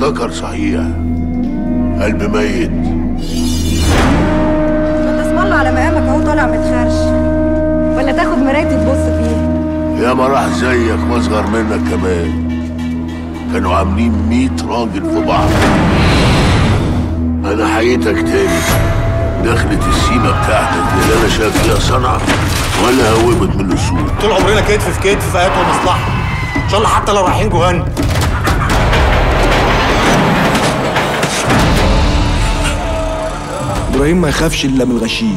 ذكر صحيح قلب ميت ما تسم الله على مقامك اهو طالع متخرش ولا تاخد مرايتي تبص فيها يا ما راح زيك واصغر منك كمان كانوا عاملين ميت راجل في بعض انا حييتك تاني دخلت السيمة بتاعتك اللي انا شايف فيها صنعة ولا هوبت من السوق طول عمرنا كتف في كتف في ايات ومصلحه ان شاء الله حتى لو رايحين جهنم ابراهيم ما يخافش الا من الغشيم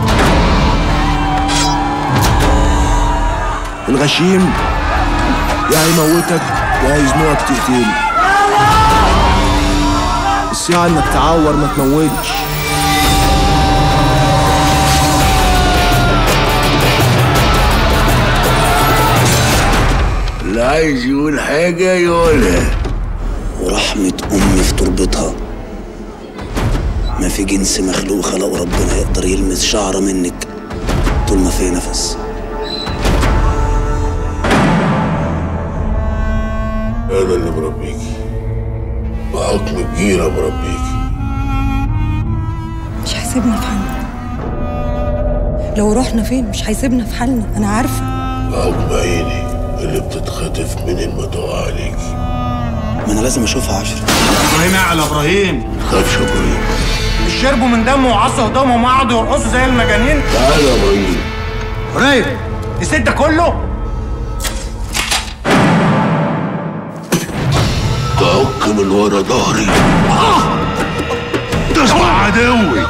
الغشيم يا هيموتك يا هيزنقك تقتله الساعة انك تعور ما تموتش اللي عايز يقول حاجة يقولها ورحمة أمي في تربتها ما في جنس مخلوق خلقه ربنا يقدر يلمس شعرة منك طول ما فيه نفس انا اللي مربيكي بحكم الجيرة مربيكي مش هيسيبنا في حالنا لو رحنا فين مش هيسيبنا في حالنا انا عارفه بحكم عيني اللي بتتخطف من ما تقع عليكي ما أنا لازم أشوفها عشرة ابراهيم اعلى ابراهيم خافش يا ابراهيم مش شربوا من دمه وعصوا هدومهم وقعدوا يرقصوا زي المجانين تعالى يا ابراهيم ابراهيم نسيت ده كله تعك من ورا ظهري تسمع عدوي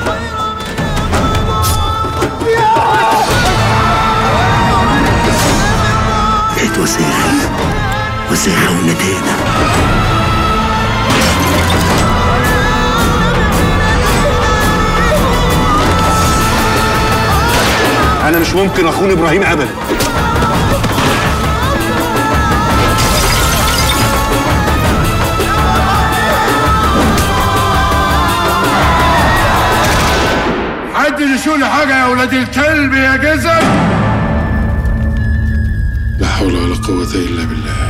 لقيت وساخة وساخة ونتانة انا مش ممكن اخون ابراهيم ابدا حد يشوف لي حاجة يا ولاد الكلب يا جزم لا حول ولا قوة إلا بالله